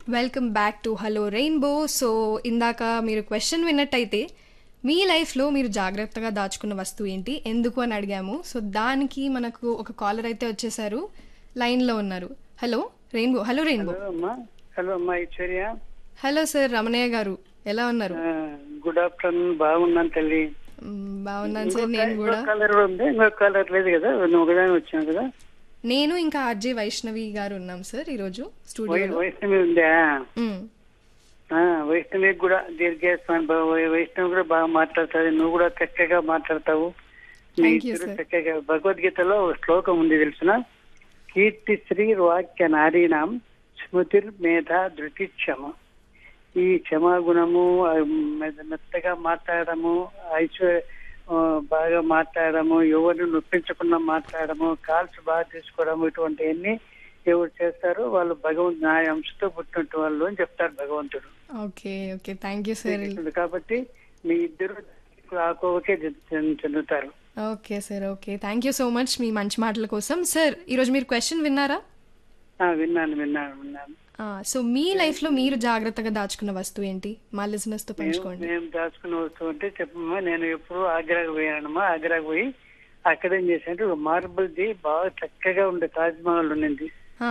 Welcome back to hello rainbow so ఇందాక మీరు question విన్నట్టయితే మీ లైఫ్లో మీరు జాగ్రత్తగా దాచుకున్న వస్తువు ఏంటి ఎందుకు అని అడిగాము సో దానికి మనకు ఒక కాలర్ అయితే వచ్చేసారు లైన్లో ఉన్నారు hello rainbow hello rainbow hello అమ్మా హలో అమ్మా ఐశ్వర్య హలో సార్ రమణయ్య గారు ఎలా ఉన్నారు ఆ, గుడ్ ఆఫ్టర్నూన్ బాగున్నాను తల్లి మ్, బాగున్నాను సార్ నేను కూడా కలర్ ఉంది ఇంకో కలర్ లేదు కదా నువ్వు ఒకదాని వచ్చాను కదా నేను ఇంకా ఆర్జే వైష్ణవి గారు ఉన్నాం సార్ ఈరోజు వై- స్టూడియోలో వైష్ణవి ఉందా మ్, ఆ, వైష్ణవి కూడా దీర్ఘేశ్వరి బా- వై- వైష్ణవి కూడా బాగా మాట్లాడుతుంది నువ్వు కూడా చక్కగా మాట్లాడతావు మీ Thank you, ఇద్దరు sir. చక్కగా భగవద్గీతలో ఒక శ్లోకం ఉంది తెలిసిన కీర్తి శ్రీ వాక్య నారీణం స్మృతిర్ మేధ ధృతి క్షమ ఈ క్షమాగుణము ఆ, మె- మెత్తగా మాట్లాడము ఐశ్వర్య ఆ, బాగా మాట్లాడము ఎవరిని నొప్పించకుండా మాట్లాడము కాల్స్ బాగా తీసుకోవడము ఇటువంటివన్నీ ఎవరు చేస్తారో వాళ్ళు భగవంతు నా అంశతో పుట్టినట్టు వాళ్ళు అని చెప్తారు భగవంతుడు okay okay thank you sir శ్రీకృష్ణుడు కాబట్టి మీ ఇద్దరు ఆకోవకే చెందుతారు okay sir okay thank you so much మీ మంచి మాటల కోసం సార్ ఈరోజు మీరు క్వశ్చన్ విన్నారా ఆ, విన్నాను విన్నాను విన్నాను సో మీ లైఫ్లో మీరు జాగ్రత్తగా దాచుకున్న వస్తువు ఏంటి మా లిజినెస్తో మేము పంచుకోండి మేము దాచుకున్న వస్తువు అంటే చెప్పమ్మా నేను ఎప్పుడు ఆగ్రాకు పోయానమ్మా ఆగ్రాకు పోయి అక్కడ ఏం చేశానంటే ఒక మార్బుల్ ది బాగా చక్కగా ఉండే తాజ్ మహల్ ఉండింది ఆ,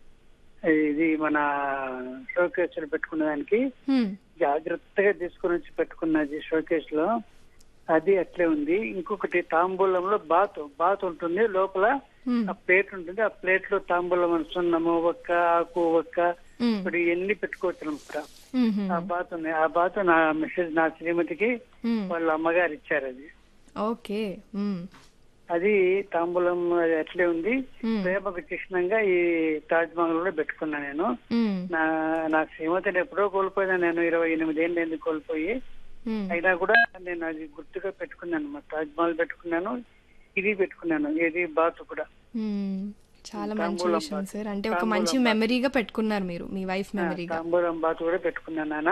ఇది మన షోకేస్ లో పెట్టుకున్న దానికి హ్మ్, జాగ్రత్తగా తీసుకుని వచ్చి పెట్టుకున్నది షోకేస్ లో అది అట్లే ఉంది ఇంకొకటి తాంబూలంలో బాత్ బాత్ ఉంటుంది లోపల హ్మ్, ఆ ప్లేట్ ఉంటుంది ఆ ప్లేట్ లో తాంబూలం సున్నము ఒక్క ఆకు ఒక్క హ్మ్, ఇప్పుడు ఇవన్నీ పెట్టుకోవచ్చు అనమాట హ్మ్, హ్మ్, ఆ బాత్ ఉంది ఆ బాత్ నా మిస్సెస్ నా శ్రీమతికి హ్మ్. వాళ్ళ అమ్మగారు ఇచ్చారు అది ఓకే హ్మ్, అది తాంబూలం అది అట్లే ఉంది హ్మ్, ప్రేమకు చిహ్నంగా ఈ తాజ్ మహల్ కూడా పెట్టుకున్నా నేను హ్మ్, నా నా శ్రీమతిని ఎప్పుడో కోల్పోయినా నేను ఇరవై ఎనిమిది ఏళ్ళు ఎందుకు కోల్పోయి హ్మ్. అయినా కూడా నేను అది గుర్తుగా పెట్టుకున్నాను మా తాజ్ మహల్ పెట్టుకున్నాను ఇది పెట్టుకున్నాను ఇది బాత్ కూడా హ్మ్. చాలా మంచి తాంబూలం విషయం బాత్. సార్ అంటే ఒక తాంబూలం మంచి బాత్. మెమరీగా పెట్టుకున్నారు మీరు మీ వైఫ్ ఆ, మెమరీగా తాంబూలం బాత్ కూడా పెట్టుకున్నాను నాన్న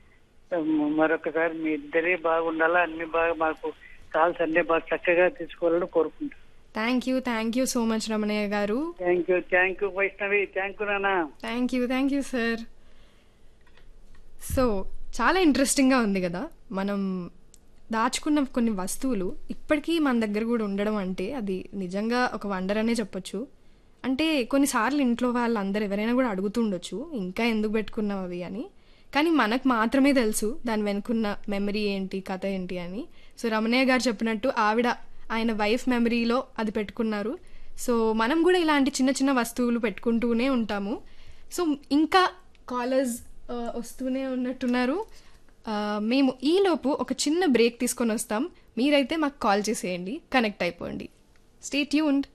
మరొకసారి మీ ఇద్దరే బాగుండాలా అన్ని బాగా మాకు కాల్స్ అన్ని బాగా చక్కగా తీసుకోవాలని కోరుకుంటాను thank you thank you so much Ramanayya garu thank you thank you Vaishnavi thank you నాన్న thank you thank you sir so చాలా ఇంట్రెస్టింగ్గా ఉంది కదా మనం దాచుకున్న కొన్ని వస్తువులు ఇప్పటికీ మన దగ్గర కూడా ఉండడం అంటే అది నిజంగా ఒక వండర్ అనే చెప్పొచ్చు అంటే కొన్నిసార్లు ఇంట్లో వాళ్ళందరూ ఎవరైనా కూడా అడుగుతుండొచ్చు ఇంకా ఎందుకు పెట్టుకున్నావు అవి అని కానీ మనకు మాత్రమే తెలుసు దాని వెనుకున్న మెమరీ ఏంటి కథ ఏంటి అని సో రమణయ్య గారు చెప్పినట్టు ఆవిడ ఆయన వైఫ్ మెమరీలో అది పెట్టుకున్నారు సో మనం కూడా ఇలాంటి చిన్న చిన్న వస్తువులు పెట్టుకుంటూనే ఉంటాము సో ఇంకా కాలర్స్ వస్తూనే ఉన్నట్టున్నారు ఆ, మేము ఈలోపు ఒక చిన్న బ్రేక్ తీసుకొని వస్తాం మీరైతే మాకు కాల్ చేసేయండి కనెక్ట్ అయిపోండి స్టే ట్యూన్డ్